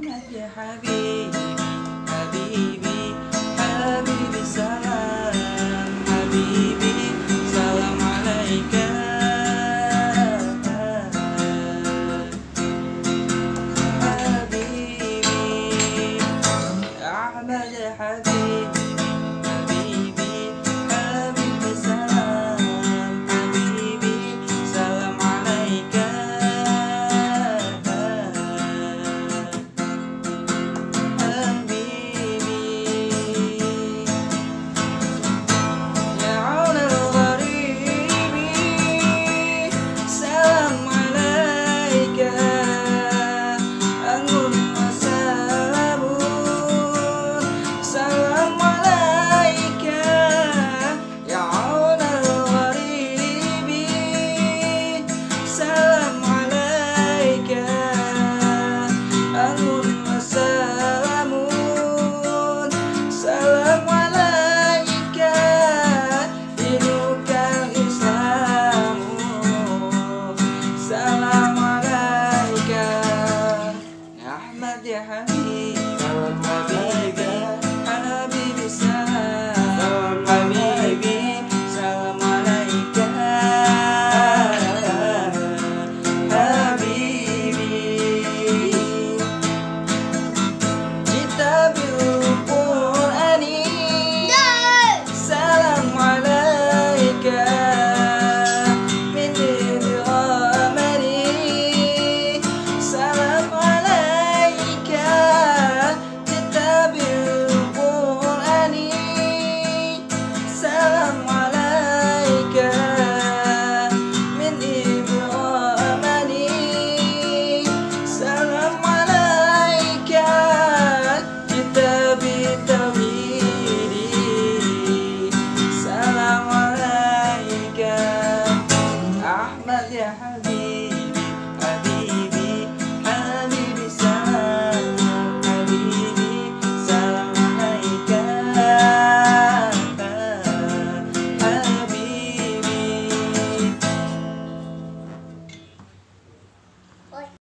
أحمد يا حبيبي حبيبي حبيبي سلام حبيبي سلام عليك حبيبي أحمد يا حبيبي حبيبي حبيبي سلام حبيبي سلام عليك حبيبي يا عون الغريب سلام عليك أنور وسلام سلام عليك يا عون الغريب سلام عليك أنور وسلام سلام عليك دينك الإسلام سلام عليك يا أحمد يا حبيبي حبيبي حبيبي سلام حبيبي سلام عليك حبيبي جئت بالقرآن سلام عليك من غامري سلام عليك جئت بالقرآن سلام عليك من إبراهيم سلام عليك كتاب التوحيد سلام عليك أحمد يا حبيبي